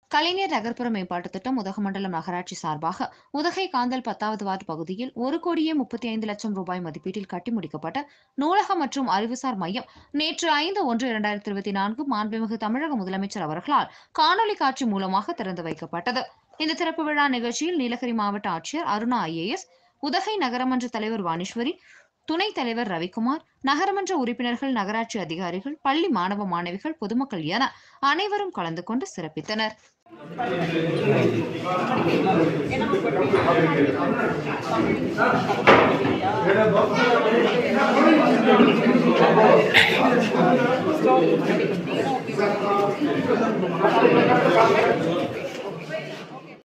கலைஞர் நகர்ப்புற மேம்பாட்டுத் திட்டம் உதகமண்டலம் நகராட்சி சார்பாக உதகை காந்தல் பத்தாவது வார்டு பகுதியில் ஒரு கோடியே முப்பத்தி ஐந்து லட்சம் ரூபாய் மதிப்பீட்டில் கட்டி முடிக்கப்பட்ட நூலகம் மற்றும் அறிவுசார் மையம் நேற்று ஐந்து ஒன்று இரண்டாயிரத்தி இருபத்தி நான்கு மாண்புமிகு தமிழக முதலமைச்சர் அவர்களால் காணொலி காட்சி மூலமாக திறந்து வைக்கப்பட்டது இந்த திறப்பு விழா நிகழ்ச்சியில் நீலகிரி மாவட்ட ஆட்சியர் அருணா ஐஏஎஸ் உதகை நகரமன்ற தலைவர் வாணீஸ்வரி துணைத் தலைவர் ரவிக்குமார் நகரமன்ற உறுப்பினர்கள் நகராட்சி அதிகாரிகள் பள்ளி மாணவ மாணவிகள் பொதுமக்கள் என அனைவரும் கலந்து கொண்டு சிறப்பித்தனர் Stop.